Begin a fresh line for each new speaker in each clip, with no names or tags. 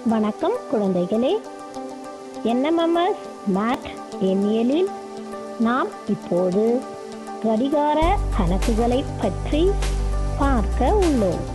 வணக்கம் குழந்தைகளே NMMS mat எண்ணியலில் நாம் இப்போது கடிகார கணக்குகளை பற்றி பார்க்க உள்ளோம்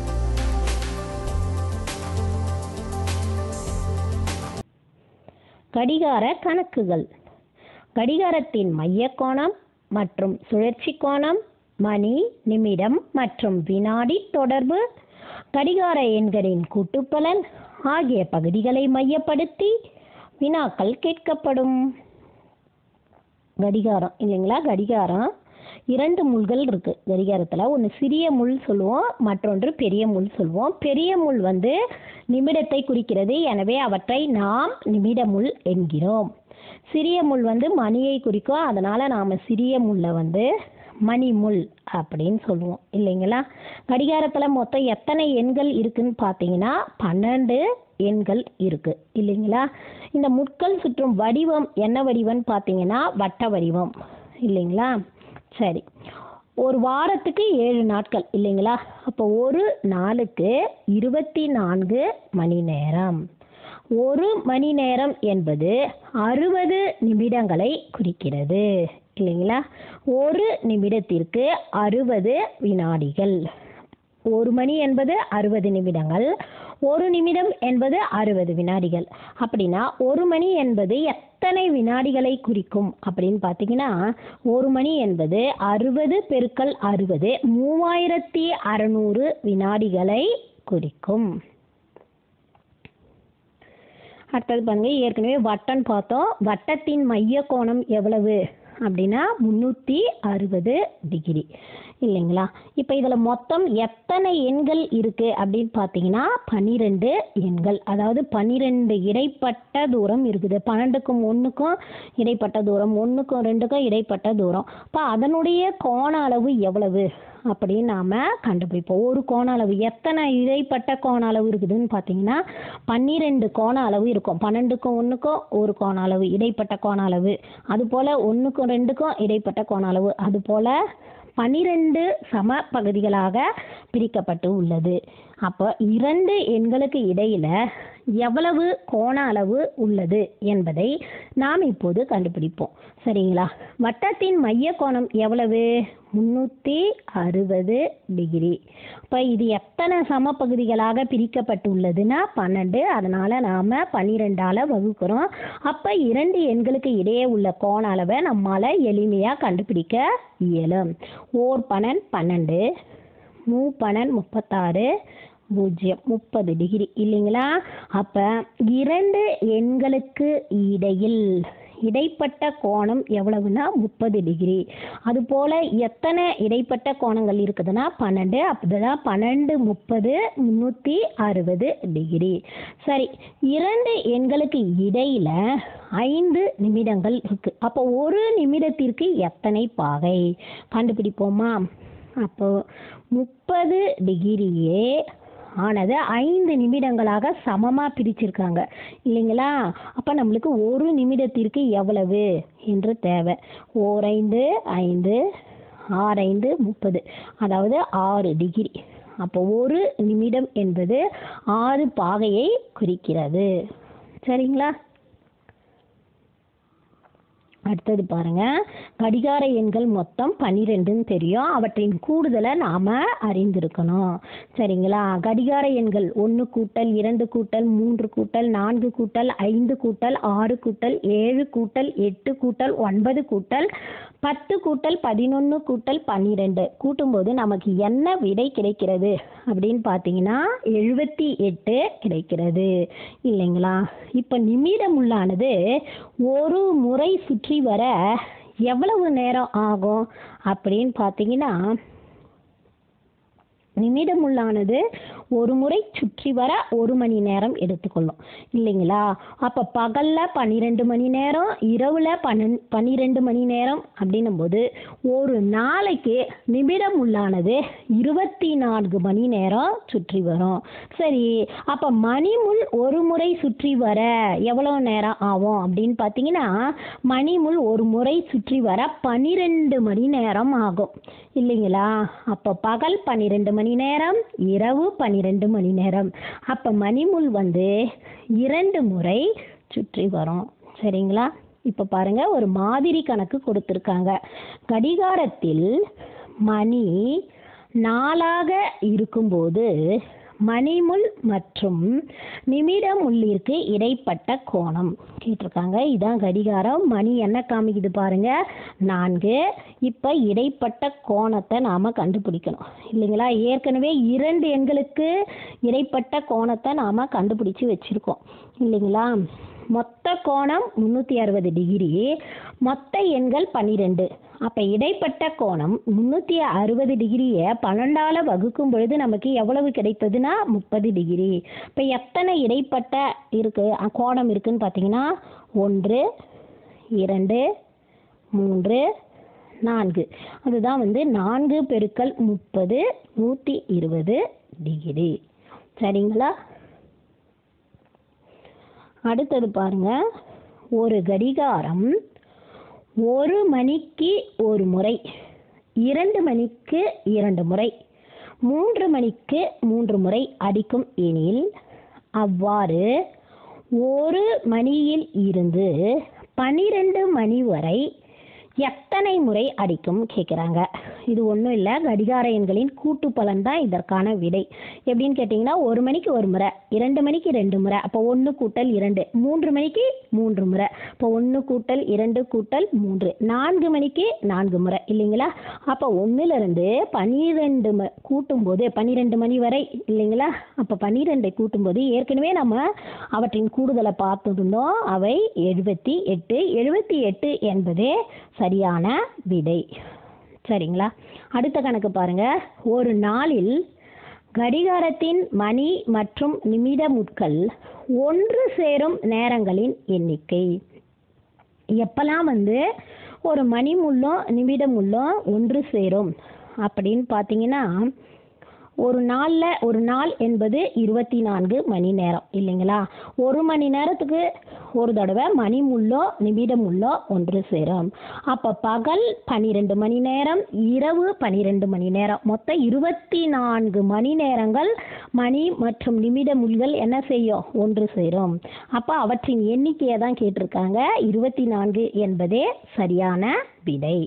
கடிகார கணக்குகள் கடிகாரத்தின் மையக் கோணம் மற்றும் சுழற்சி கோணம் மணி நிமிடம் மற்றும் வினாடி தொடர்பு கடிகார எண்களின் கூட்டுப்பலன் ஆகிய பகுதிகளை மையப்படுத்தி வினாக்கள் கேட்கப்படும் கடிகாரம் இல்லைங்களா கடிகாரம் இரண்டு முள்கள் இருக்கு கடிகாரத்தில் ஒன்று சிறிய முள் சொல்லுவோம் மற்றொன்று பெரிய முள் சொல்லுவோம் பெரிய முள் வந்து நிமிடத்தை குறிக்கிறது எனவே அவற்றை நாம் நிமிட முள் என்கிறோம் சிறிய முள் வந்து மணியை குறிக்கும் அதனால நாம் சிறிய முள்ளை வந்து மணி முள் அப்படின்னு சொல்லுவோம் இல்லைங்களா கடிகாரத்தில் மொத்தம் எத்தனை எண்கள் இருக்குன்னு பார்த்தீங்கன்னா பன்னெண்டு எண்கள் இருக்கு இல்லைங்களா இந்த முட்கள் சுற்றும் வடிவம் என்ன வடிவம்னு பார்த்தீங்கன்னா வட்ட வடிவம் இல்லைங்களா சரி ஒரு வாரத்துக்கு ஏழு நாட்கள் இல்லைங்களா அப்போ ஒரு நாளுக்கு இருபத்தி நான்கு மணி நேரம் ஒரு மணி நேரம் என்பது அறுபது நிமிடங்களை குறிக்கிறது இல்லைங்களா ஒரு நிமிடத்திற்கு அறுபது வினாடிகள் ஒரு மணி என்பது அறுபது நிமிடங்கள் ஒரு நிமிடம் என்பது அறுபது வினாடிகள் அப்படின்னா ஒரு மணி என்பது எத்தனை வினாடிகளை குறிக்கும் அப்படின்னு பார்த்தீங்கன்னா ஒரு மணி என்பது அறுபது பெருக்கல் அறுபது மூவாயிரத்தி அறநூறு வினாடிகளை குறிக்கும் அடுத்தது பாருங்க ஏற்கனவே வட்டம் பார்த்தோம் வட்டத்தின் மைய கோணம் எவ்வளவு அப்படின்னா முந்நூற்றி அறுபது டிகிரி இல்லைங்களா இப்போ இதில் மொத்தம் எத்தனை எண்கள் இருக்குது அப்படின்னு பார்த்தீங்கன்னா பன்னிரெண்டு எண்கள் அதாவது பன்னிரெண்டு இடைப்பட்ட தூரம் இருக்குது பன்னெண்டுக்கும் ஒன்றுக்கும் இடைப்பட்ட தூரம் ஒன்றுக்கும் ரெண்டுக்கும் இடைப்பட்ட தூரம் இப்போ அதனுடைய கோண அளவு எவ்வளவு அப்படின்னு நாம் கண்டுபிடிப்போம் ஒரு கோண அளவு எத்தனை இடைப்பட்ட கோண அளவு இருக்குதுன்னு பார்த்தீங்கன்னா பன்னிரெண்டு கோண அளவு இருக்கும் பன்னெண்டுக்கும் ஒன்றுக்கும் ஒரு கோண அளவு இடைப்பட்ட கோண அளவு அதுபோல் ஒன்றுக்கும் ரெண்டுக்கும் இடைப்பட்ட கோண அளவு அதுபோல் பனிரெண்டு சம பகுதிகளாக பிரிக்கப்பட்டு உள்ளது அப்போ இரண்டு எண்களுக்கு இடையில எவ்வளவு கோண அளவு உள்ளது என்பதை நாம் இப்போது கண்டுபிடிப்போம் சரிங்களா வட்டத்தின் மைய கோணம் எவ்வளவு முந்நூற்றி அறுபது டிகிரி இப்போ இது எத்தனை சம பகுதிகளாக பிரிக்கப்பட்டுள்ளதுன்னா பன்னெண்டு அதனால் நாம் பன்னிரெண்டால் வகுக்கிறோம் அப்போ இரண்டு எண்களுக்கு இடையே உள்ள கோண அளவை நம்மால் எளிமையாக கண்டுபிடிக்க இயலும் ஓர் பன்னெண்டு பன்னெண்டு மூ பன்னெண்டு முப்பத்தாறு பூஜ்ஜியம் முப்பது டிகிரி இல்லைங்களா அப்போ இரண்டு எண்களுக்கு இடையில் இடைப்பட்ட கோணம் எவ்வளவுனா முப்பது டிகிரி அதுபோல் எத்தனை இடைப்பட்ட கோணங்கள் இருக்குதுன்னா பன்னெண்டு அப்படிதான் பன்னெண்டு முப்பது முந்நூற்றி அறுபது டிகிரி சரி இரண்டு எண்களுக்கு இடையில ஐந்து நிமிடங்கள் இருக்கு அப்போ ஒரு நிமிடத்திற்கு எத்தனை பாகை கண்டுபிடிப்போமா அப்போ முப்பது டிகிரியே ஆனது ஐந்து நிமிடங்களாக சமமாக பிரிச்சிருக்காங்க இல்லைங்களா அப்போ நம்மளுக்கு ஒரு நிமிடத்திற்கு எவ்வளவு என்று தேவை ஓரைந்து ஐந்து ஆரைந்து முப்பது அதாவது ஆறு டிகிரி அப்போ ஒரு நிமிடம் என்பது ஆறு பாகையை குறிக்கிறது சரிங்களா அடுத்தது பாருங்க கடிகார எண்கள் மொத்தம் பன்னிரெண்டுன்னு தெரியும் அவற்றின் கூடுதலை நாம அறிந்திருக்கணும் சரிங்களா கடிகார எண்கள் ஒன்று கூட்டல் இரண்டு கூட்டல் மூன்று கூட்டல் நான்கு கூட்டல் ஐந்து கூட்டல் ஆறு கூட்டல் ஏழு கூட்டல் எட்டு கூட்டல் ஒன்பது கூட்டல் பத்து கூட்டல் பதினொன்று கூட்டல் பன்னிரெண்டு கூட்டும்போது நமக்கு என்ன விடை கிடைக்கிறது அப்படின்னு பார்த்தீங்கன்னா எழுபத்தி எட்டு கிடைக்கிறது இல்லைங்களா இப்போ நிமிடம் உள்ளானது ஒரு முறை சுற்றி வர எவ்வளவு நேரம் ஆகும் அப்படின்னு பார்த்தீங்கன்னா நிமிடம் உள்ளானது ஒரு முறை சுற்றி வர ஒரு மணி நேரம் எடுத்துக்கொள்ளும் இல்லைங்களா அப்போ பகலில் பன்னிரெண்டு மணி நேரம் இரவில் பன்னெண் பன்னிரெண்டு மணி நேரம் அப்படின்னும் போது ஒரு நாளைக்கு நிமிடம் உள்ளானது இருபத்தி நான்கு மணி நேரம் சுற்றி வரும் சரி அப்போ மணிமுள் ஒரு முறை சுற்றி வர எவ்வளோ நேரம் ஆகும் அப்படின்னு பார்த்தீங்கன்னா மணிமுள் ஒரு முறை சுற்றி வர பன்னிரெண்டு மணி நேரம் ஆகும் இல்லைங்களா அப்போ பகல் பன்னிரெண்டு மணி நேரம் இரவு பன்னிரெண்டு பன்னிரெண்டு மணி நேரம் அப்போ மணிமுள் வந்து இரண்டு முறை சுற்றி வரும் சரிங்களா இப்போ பாருங்க ஒரு மாதிரி கணக்கு கொடுத்துருக்காங்க கடிகாரத்தில் மணி நாளாக இருக்கும்போது மணிமுள் மற்றும் நிமிட முள்ளிற்கு இடைப்பட்ட கோணம் கேட்டிருக்காங்க இதான் கடிகாரம் மணி என்ன காமிக்குது பாருங்க நான்கு இப்போ இடைப்பட்ட கோணத்தை நாம் கண்டுபிடிக்கணும் இல்லைங்களா ஏற்கனவே இரண்டு எண்களுக்கு இடைப்பட்ட கோணத்தை நாம் கண்டுபிடிச்சு வச்சுருக்கோம் இல்லைங்களா மொத்த கோணம் முந்நூற்றி அறுபது டிகிரி மொத்த எண்கள் பன்னிரெண்டு அப்போ இடைப்பட்ட கோணம் முந்நூற்றி அறுபது டிகிரியை பன்னெண்டால் வகுக்கும் பொழுது நமக்கு எவ்வளவு கிடைத்ததுன்னா முப்பது டிகிரி இப்போ எத்தனை இடைப்பட்ட இருக்கு அ, கோணம் இருக்குன்னு பார்த்தீங்கன்னா ஒன்று இரண்டு மூன்று நான்கு அதுதான் வந்து நான்கு பெருக்கல் முப்பது நூற்றி இருபது டிகிரி சரிங்களா அடுத்தது பாருங்க ஒரு கடிகாரம் ஒரு மணிக்கு ஒரு முறை இரண்டு மணிக்கு இரண்டு முறை மூன்று மணிக்கு மூன்று முறை அடிக்கும் எனில் அவ்வாறு ஒரு மணியில் இருந்து பனிரெண்டு மணி வரை எத்தனை முறை அடிக்கும் கேட்குறாங்க இது ஒன்றும் இல்லை கடிகார எண்களின் கூட்டு பலன் தான் இதற்கான விடை எப்படின்னு கேட்டிங்கன்னா ஒரு மணிக்கு ஒரு முறை இரண்டு மணிக்கு ரெண்டு முறை அப்போ ஒன்று கூட்டல் இரண்டு மூன்று மணிக்கு மூன்று முறை இப்போ ஒன்று கூட்டல் இரண்டு கூட்டல் மூன்று நான்கு மணிக்கு நான்கு முறை இல்லைங்களா அப்போ ஒன்றுலேருந்து பன்னிரெண்டு ம கூட்டும்போது பன்னிரெண்டு மணி வரை இல்லைங்களா அப்போ பன்னிரெண்டை கூட்டும்போது ஏற்கனவே நம்ம அவற்றின் கூடுதலை பார்த்துருந்தோம் அவை எழுபத்தி எட்டு எழுபத்தி எட்டு என்பதே சரியான விடை சரிங்களா அடுத்த கணக்கு பாருங்க ஒரு நாளில் கடிகாரத்தின் மணி மற்றும் நிமிட முட்கள் ஒன்று சேரும் நேரங்களின் எண்ணிக்கை எப்பெல்லாம் வந்து ஒரு மணி முள்ளும் நிமிடம் முள்ளும் ஒன்று சேரும் அப்படின்னு பார்த்தீங்கன்னா ஒரு நாளில் ஒரு நாள் என்பது இருபத்தி நான்கு மணி நேரம் இல்லைங்களா ஒரு மணி நேரத்துக்கு ஒரு தடவை மணி முள்ளோ நிமிடம் முள்ளோ ஒன்று சேரும் அப்போ பகல் பன்னிரெண்டு மணி நேரம் இரவு பன்னிரெண்டு மணி நேரம் மொத்தம் இருபத்தி நான்கு மணி நேரங்கள் மணி மற்றும் நிமிட முள்கள் என்ன செய்யும் ஒன்று சேரும் அப்போ அவற்றின் எண்ணிக்கையை தான் கேட்டிருக்காங்க இருபத்தி நான்கு என்பதே சரியான விடை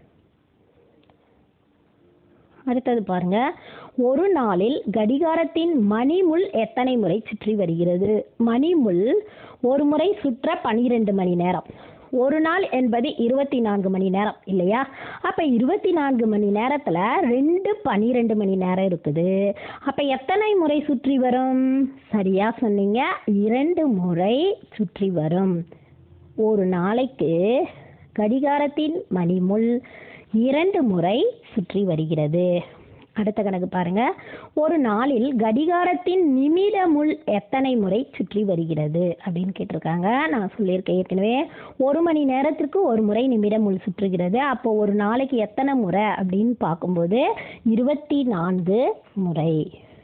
அடுத்தது பாருங்க ஒரு நாளில் கடிகாரத்தின் மணிமுள் எத்தனை முறை சுற்றி வருகிறது மணிமுள் ஒரு முறை சுற்ற பன்னிரெண்டு மணி நேரம் ஒரு நாள் என்பது இருபத்தி நான்கு மணி நேரம் இல்லையா அப்போ இருபத்தி நான்கு மணி நேரத்தில் ரெண்டு பன்னிரெண்டு மணி நேரம் இருக்குது அப்போ எத்தனை முறை சுற்றி வரும் சரியா சொன்னீங்க இரண்டு முறை சுற்றி வரும் ஒரு நாளைக்கு கடிகாரத்தின் மணிமுள் இரண்டு முறை சுற்றி வருகிறது அடுத்த கணக்கு பாருங்க ஒரு நாளில் கடிகாரத்தின் நிமிட முள் எத்தனை முறை சுற்றி வருகிறது அப்படின்னு கேட்டிருக்காங்க நான் சொல்லியிருக்கேன் ஏற்கனவே ஒரு மணி நேரத்திற்கு ஒரு முறை நிமிட முள் சுற்றுகிறது அப்போ ஒரு நாளைக்கு எத்தனை முறை அப்படின்னு பார்க்கும்போது இருபத்தி நான்கு முறை